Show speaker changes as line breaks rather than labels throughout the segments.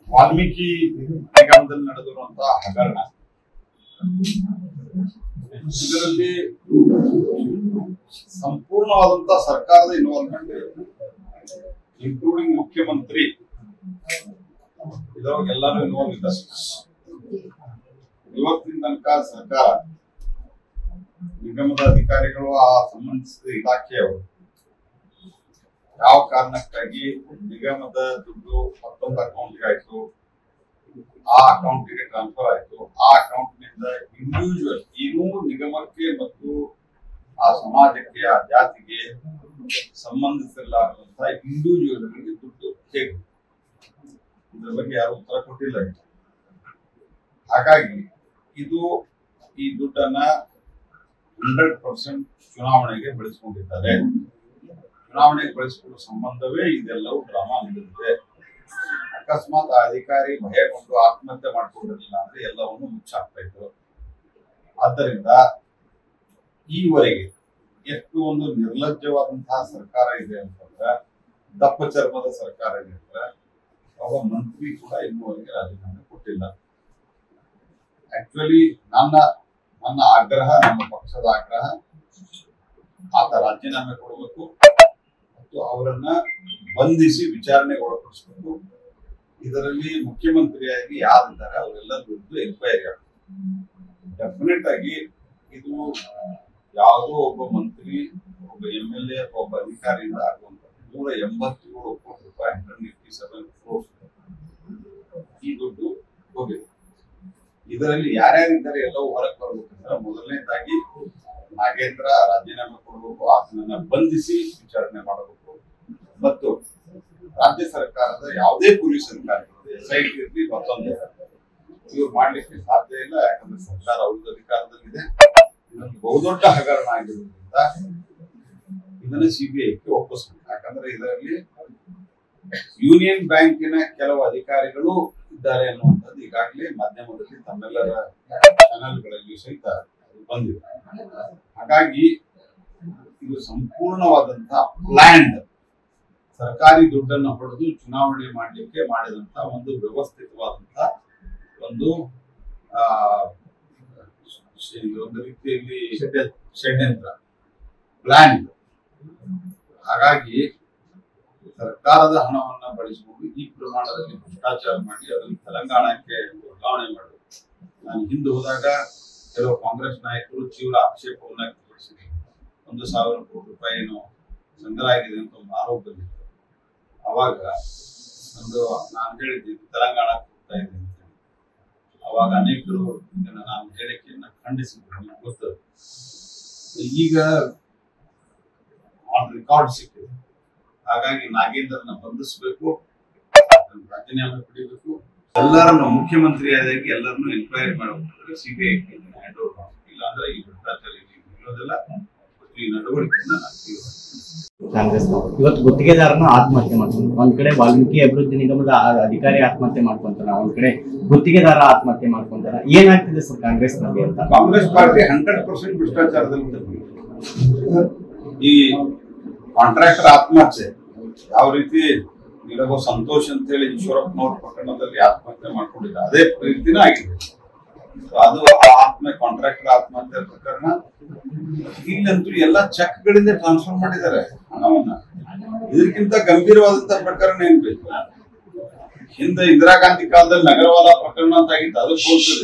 ವಾಲ್ಮೀಕಿ ನಿಗಮದಲ್ಲಿ ನಡೆದಿರುವಂತಹ ಹಗರಣ ಇದರಲ್ಲಿ ಸಂಪೂರ್ಣವಾದಂತಹ ಸರ್ಕಾರದ ಇನ್ವಾಲ್ವ್ಮೆಂಟ್ ಇನ್ಕ್ಲೂಡಿಂಗ್ ಮುಖ್ಯಮಂತ್ರಿ ಇದರೊಳಗೆ ಎಲ್ಲರೂ ಇನ್ವಾಲ್ವ್ ಇದ್ದಾರೆ ಇವತ್ತಿನ ತನಕ ಸರ್ಕಾರ ನಿಗಮದ ಅಧಿಕಾರಿಗಳು ಆ ಸಂಬಂಧಿಸಿದ ಇಲಾಖೆಯವರು ಯಾವ ಕಾರಣಕ್ಕಾಗಿ ನಿಗಮದ ದುಡ್ಡು ಮತ್ತೊಂದು ಅಕೌಂಟ್ಗೆ ಆಯ್ತು ಆ ಅಕೌಂಟಿಗೆ ಟ್ರಾನ್ಸ್ಫರ್ ಆಯ್ತು ಆ ಅಕೌಂಟ್ ನಿಂದ ಇಂಡಿವಿಜುವಲ್ ಇನ್ನೂ ನಿಗಮಕ್ಕೆ ಮತ್ತು ಆ ಸಮಾಜಕ್ಕೆ ಆ ಜಾತಿಗೆ ಸಂಬಂಧಿಸಿರಲಾರದಂತಹ ಇಂಡಿವಿಜುವಲ್ಗಳಿಗೆ ದುಡ್ಡು ಹೇಗೆ ಇದ್ರ ಬಗ್ಗೆ ಯಾರು ಉತ್ತರ ಕೊಟ್ಟಿಲ್ಲ ಇನ್ನು. ಹಾಗಾಗಿ ಇದು ಈ ದುಡ್ಡನ್ನ ಹಂಡ್ರೆಡ್ ಪರ್ಸೆಂಟ್ ಚುನಾವಣೆಗೆ ಬಳಸ್ಕೊಂಡಿದ್ದಾರೆ ಚುನಾವಣೆಗೆ ಬಳಸಿಕೊಳ್ಳುವ ಸಂಬಂಧವೇ ಇದೆಲ್ಲವೂ ಡ್ರಾಮಾ ನಡೆದಿದೆ ಅಕಸ್ಮಾತ್ ಆ ಅಧಿಕಾರಿ ಭಯಗೊಂಡು ಆತ್ಮಹತ್ಯೆ ಮಾಡ್ಕೊಂಡಿರಲಿಲ್ಲ ಅಂದ್ರೆ ಎಲ್ಲವನ್ನು ಮುಚ್ಚಾಕ್ತಾ ಇದ್ರು ಆದ್ದರಿಂದ ಈವರೆಗೆ ಎಷ್ಟು ಒಂದು ನಿರ್ಲಜ್ಜವಾದಂತಹ ಸರ್ಕಾರ ಇದೆ ಅಂತಂದ್ರೆ ದಪ್ಪ ಚರ್ಮದ ಸರ್ಕಾರ ಇದೆ ಅಂದ್ರೆ ಒಬ್ಬ ಮಂತ್ರಿ ಕೂಡ ಇನ್ನುವರೆಗೆ ರಾಜೀನಾಮೆ ಕೊಟ್ಟಿಲ್ಲ ಆಕ್ಚುಲಿ ನನ್ನ ನನ್ನ ಆಗ್ರಹ ನಮ್ಮ ಪಕ್ಷದ ಆಗ್ರಹ ಆತ ರಾಜೀನಾಮೆ ಕೊಡಬೇಕು ಮತ್ತು ಅವರನ್ನ ಬಂಧಿಸಿ ವಿಚಾರಣೆಗೆ ಒಳಪಡಿಸಬೇಕು ಇದರಲ್ಲಿ ಮುಖ್ಯಮಂತ್ರಿಯಾಗಿ ಯಾರಿದ್ದಾರೆ ಅವರೆಲ್ಲ ವಿರುದ್ಧ ಎನ್ಕ್ವೈರಿ ಆಗಬೇಕು ಡೆಫಿನೆಟ್ ಆಗಿ ಇದು ಯಾವುದೋ ಒಬ್ಬ ಮಂತ್ರಿ ಒಬ್ಬ ಎಂ ಎಲ್ ಎ ಒಬ್ಬ ಅಧಿಕಾರಿಯಿಂದ ಆಗುವಂತ ನೂರ ಎಂಬತ್ತೇಳು ಕೋಟಿ ರೂಪಾಯಿ ಹಂಡ್ರೆಡ್ ಏಟಿ ಸೆವೆನ್ ಕ್ರೋರ್ಸ್ ಈ ದುಡ್ಡು ಹೋಗಿದೆ ಇದರಲ್ಲಿ ಯಾರ್ಯಾರಿದ್ದಾರೆ ಎಲ್ಲವೂ ಹೊರಗೆ ಬರ್ಬೇಕಂದ್ರೆ ಮೊದಲನೇದಾಗಿ ನಾಗೇಂದ್ರ ರಾಜೀನಾಮೆ ಕೊಡಬೇಕು ಆತನನ್ನ ಬಂಧಿಸಿ ವಿಚಾರಣೆ ಮಾಡಬೇಕು ಮತ್ತು ರಾಜ್ಯ ಸರ್ಕಾರದ ಯಾವುದೇ ಪೊಲೀಸ್ ಅಧಿಕಾರಿಗಳು ಎಸ್ ಐ ಟಿ ಇರಲಿ ಮತ್ತೊಂದು ಇವ್ರು ಮಾಡ್ಲಿಕ್ಕೆ ಸಾಧ್ಯ ಇಲ್ಲ ಯಾಕಂದ್ರೆ ಸರ್ಕಾರ ಅವ್ರದ್ದು ಅಧಿಕಾರದಲ್ಲಿದೆ ಇದೊಂದು ಬಹುದೊಡ್ಡ ಹಗರಣ ಆಗಿರೋದ್ರಿಂದ ಇದನ್ನ ಸಿಬಿಐಗೆ ಒಪ್ಪಿಸ್ಬೇಕು ಯಾಕಂದ್ರೆ ಇದರಲ್ಲಿ ಯೂನಿಯನ್ ಬ್ಯಾಂಕಿನ ಕೆಲವು ಅಧಿಕಾರಿಗಳು ಇದ್ದಾರೆ ಅನ್ನುವಂಥದ್ದು ಈಗಾಗಲೇ ಮಾಧ್ಯಮದಲ್ಲಿ ತಮ್ಮೆಲ್ಲರ ಚಾನೆಲ್ಗಳಲ್ಲಿ ಸಹಿತ ಅದು ಬಂದಿದೆ ಹಾಗಾಗಿ ಇದು ಸಂಪೂರ್ಣವಾದಂತಹ ಪ್ಲಾನ್ಡ್ ಸರ್ಕಾರಿ ದುಡ್ಡನ್ನು ಹೊಡೆದು ಚುನಾವಣೆ ಮಾಡಲಿಕ್ಕೆ ಮಾಡಿದಂತಹ ಒಂದು ವ್ಯವಸ್ಥಿತವಾದಂತಹ ಒಂದು ಆ ಶ- ಒಂದು ರೀತಿಯಲ್ಲಿ ಷಡ್ಯಂತ್ರ ಪ್ಲಾನ್ ಹಾಗಾಗಿ ಸರ್ಕಾರದ ಹಣವನ್ನ ಬಳಸಿಕೊಂಡು ಈ ಪ್ರಮಾಣದಲ್ಲಿ ಭ್ರಷ್ಟಾಚಾರ ಮಾಡಿ ಅದನ್ನು ತೆಲಂಗಾಣಕ್ಕೆ ವರ್ಗಾವಣೆ ಮಾಡಬೇಕು ನಾನು ಹಿಂದೆ ಹೋದಾಗ ಕೆಲವು ಕಾಂಗ್ರೆಸ್ ನಾಯಕರು ತೀವ್ರ ಆಕ್ಷೇಪವನ್ನ ವ್ಯಕ್ತಪಡಿಸಿದ್ರು ಒಂದು ಸಾವಿರ ಕೋಟಿ ರೂಪಾಯಿ ಏನು ಸಂಗ್ರಹ ಆಗಿದೆ ಅಂತ ಒಂದು ಆರೋಪ ಬಂದಿತ್ತು ಅವಾಗ ಒಂದು ನಾನು ಹೇಳಿದ್ದೆ ಇದು ತೆಲಂಗಾಣಕ್ಕೆ ಹೋಗ್ತಾ ಇದೆ ಅಂತ ಹೇಳಿ. ಅವಾಗ ಅನೇಕರು ಇದನ್ನ ನಾನು ಹೇಳಿಕೆಯನ್ನ ಖಂಡಿಸಿದ್ರು ನನಗೆ ಗೊತ್ತು ಈಗ ಆನ್ ರೆಕಾರ್ಡ್ ಸಿಕ್ಕಿದೆ ಹಾಗಾಗಿ ನಾಗೇಂದ್ರನ ಬಂಧಿಸಬೇಕು ಅದನ್ನ ರಾಜೀನಾಮೆ ಪಡಿಬೇಕು ಎಲ್ಲರನ್ನು ಮುಖ್ಯಮಂತ್ರಿ ಆದಾಗಿ ಎಲ್ಲರನ್ನು ಎನ್ಕ್ವೈರಿ ಮಾಡಬೇಕು ಸಿಬಿಐ ಹ್ಯಾಂಡ್ ಓವರ್ ಮಾಡಬೇಕು ಇಲ್ಲ ಅಂದ್ರೆ ಈ ಭ್ರಷ್ಟಾಚಾರ ಇಲ್ಲಿ ಇರೋದಿಲ್ಲ ಮತ್ತು ಈ ನಡೆವಳಿಕೆಯನ್ನ ನಾನು ತೀವ್ರವಾಗಿ
ಕಾಂಗ್ರೆಸ್ ಇವತ್ತು ಗುತ್ತಿಗೆದಾರನ ಆತ್ಮಹತ್ಯೆ ಮಾಡ್ಕೊಂಡು ಒಂದ್ ಕಡೆ ವಾಲ್ಮೀಕಿ ಅಭಿವೃದ್ಧಿ ನಿಗಮದ ಆ- ಅಧಿಕಾರಿ ಆತ್ಮಹತ್ಯೆ ಮಾಡ್ಕೊಂತಾನ ಒಂದ್ ಕಡೆ ಗುತ್ತಿಗೆದಾರ ಆತ್ಮಹತ್ಯೆ ಮಾಡ್ಕೊಂತಾನ ಏನಾಗ್ತಿದೆ ಸರ್ ಕಾಂಗ್ರೆಸ್ ನಲ್ಲಿ ಅಂತ
ಕಾಂಗ್ರೆಸ್ ಪಾರ್ಟಿ ಹಂಡ್ರೆಡ್ ಪರ್ಸೆಂಟ್ ಭ್ರಷ್ಟಾಚಾರದಲ್ಲಿ ತಪ್ಪಿದೆ. ಈ ಕಾಂಟ್ರಾಕ್ಟರ್ ಆತ್ಮಹತ್ಯೆ ಯಾವ ರೀತಿ ಇಲ್ಲವೋ ಸಂತೋಷ್ ಅಂತ ಹೇಳಿ ಈಶ್ವರಪ್ಪನವ್ರ ಪ್ರಕರಣದಲ್ಲಿ ಆತ್ಮಹತ್ಯೆ ಮಾಡ್ಕೊಂಡಿದ್ದ ಅದೇ ರೀತಿನ ಆಗಿದೆ So ಅದು ಆ ಆತ್ಮ ಕಾಂಟ್ರಾಕ್ಟರ್ ಆತ್ಮಹತ್ಯೆ ಪ್ರಕರಣ ಇಲ್ಲಂತೂ ಎಲ್ಲ ಚೆಕ್ ಗಳಿಂದ ಟ್ರಾನ್ಸ್ಫರ್ ಮಾಡಿದ್ದಾರೆ ಹಣವನ್ನ ಇದಕ್ಕಿಂತ ಗಂಭೀರವಾದಂತ ಪ್ರಕರಣ ಏನ್ ಬೇಕು ಹಿಂದೆ ಇಂದಿರಾ ಗಾಂಧಿ ಕಾಲದಲ್ಲಿ ನಗರವಾಲ ಪ್ರಕರಣ ಅಂತ ಆಗಿತ್ತು ಅದು ಹೋಲ್ತದೆ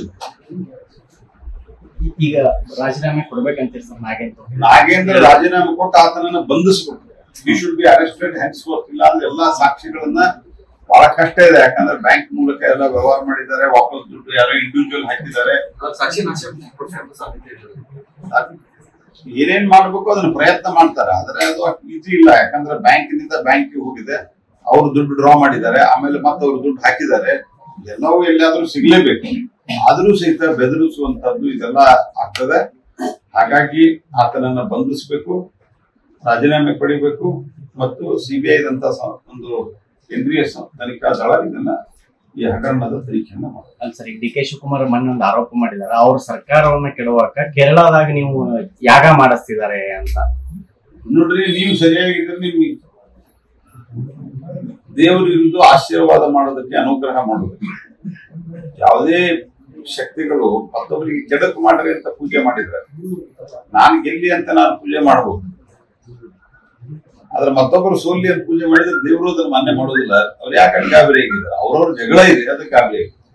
ಈಗ ರಾಜೀನಾಮೆ ಕೊಡ್ಬೇಕಂತೀರಿ ಸರ್ ನಾಗೇಂದ್ರ
ನಾಗೇಂದ್ರ ರಾಜೀನಾಮೆ ಕೊಟ್ಟು ಆತನನ್ನ ಬಂಧಿಸಬೇಕು ಈ ಶುಡ್ ಬಿ ಅರೆಸ್ಟೆಡ್ ಹೆನ್ಸ್ ಇಲ್ಲ ಅಂದ್ರೆ ಎಲ್ಲಾ ಸಾಕ್ಷಿಗಳನ್ನ ಬಹಳ ಕಷ್ಟ ಇದೆ ಯಾಕಂದ್ರೆ ಬ್ಯಾಂಕ್ ಮೂಲಕ ಎಲ್ಲ ವ್ಯವಹಾರ ಮಾಡಿದ್ದಾರೆ ವಾಪಸ್ ದುಡ್ಡು ಯಾರೋ ಇಂಡಿವಿಜುವಲ್ ಹಾಕಿದ್ದಾರೆ
ಸಾಕ್ಷಿ ನಾಶ ಕೊಡ್ತಾರೆ ಸಾಧ್ಯತೆ ಇದೆ
ಅದ್ ಏನೇನ್ ಮಾಡ್ಬೇಕು ಅದನ್ನ ಪ್ರಯತ್ನ ಮಾಡ್ತಾರೆ ಆದ್ರೆ ಅದು ಈಸಿ ಇಲ್ಲ ಯಾಕಂದ್ರೆ ಬ್ಯಾಂಕಿನಿಂದ ಬ್ಯಾಂಕಿಗೆ ಹೋಗಿದೆ ಅವ್ರು ದುಡ್ಡು ಡ್ರಾ ಮಾಡಿದ್ದಾರೆ ಆಮೇಲೆ ಮತ್ತೆ ಅವ್ರು ದುಡ್ಡು ಹಾಕಿದ್ದಾರೆ ಎಲ್ಲವೂ ಎಲ್ಲಿಯಾದ್ರೂ ಸಿಗ್ಲೇಬೇಕು ಆದ್ರೂ ಸಹಿತ ಬೆದರಿಸುವಂತದ್ದು ಇದೆಲ್ಲ ಆಗ್ತದೆ ಹಾಗಾಗಿ ಆತನನ್ನ ಬಂಧಿಸಬೇಕು ರಾಜೀನಾಮೆ ಪಡಿಬೇಕು ಮತ್ತು ಸಿಬಿಐ ದಂತ ಒಂದು ಕೇಂದ್ರೀಯ ಸ- ತನಿಖಾ ದಳ ಇದನ್ನ ಈ ಹಗರಣದ ತನಿಖೆಯನ್ನ ಮಾಡಬೇಕು
ಅಲ್ಲ ಸರ್ ಈಗ ಡಿ ಕೆ ಶಿವಕುಮಾರ್ ಮೊನ್ನೆ ಒಂದು ಆರೋಪ ಮಾಡಿದ್ದಾರೆ ಅವ್ರ ಸರ್ಕಾರವನ್ನ ಕೆಡವಾಕ ಕೇರಳದಾಗ ನೀವು ಯಾಗ ಮಾಡಿಸ್ತಿದ್ದಾರೆ ಅಂತ
ನೋಡ್ರಿ ನೀವು ಸರಿಯಾಗಿದ್ರೆ ನಿಮ್ ದೇವರು ಇರುವುದು ಆಶೀರ್ವಾದ ಮಾಡೋದಕ್ಕೆ ಅನುಗ್ರಹ ಮಾಡೋದಕ್ಕೆ ಯಾವುದೇ ಶಕ್ತಿಗಳು ಮತ್ತೊಬ್ಬರಿಗೆ ಕೆಡಕು ಮಾಡ್ರಿ ಅಂತ ಪೂಜೆ ಮಾಡಿದ್ರೆ ನಾನು ಗೆಲ್ಲಿ ಅಂತ ನಾನು ಪೂಜೆ ಮಾಡಬಹುದು ಆದ್ರೆ ಮತ್ತೊಬ್ಬರು ಸೋಲ್ಲಿ ಅಂತ ಪೂಜೆ ಮಾಡಿದ್ರೆ ದೇವರು ಅದನ್ನ ಮಾನ್ಯ ಮಾಡೋದಿಲ್ಲ ಅವ್ರು ಯಾಕೆ ಗಾಬರಿ ಆಗಿದ್ದಾರೆ ಅವ್ರವ್ರ ಜಗಳ ಇದೆ ಅದಕ್ಕೆ ಗಾಬರಿ ಆಗಿದೆ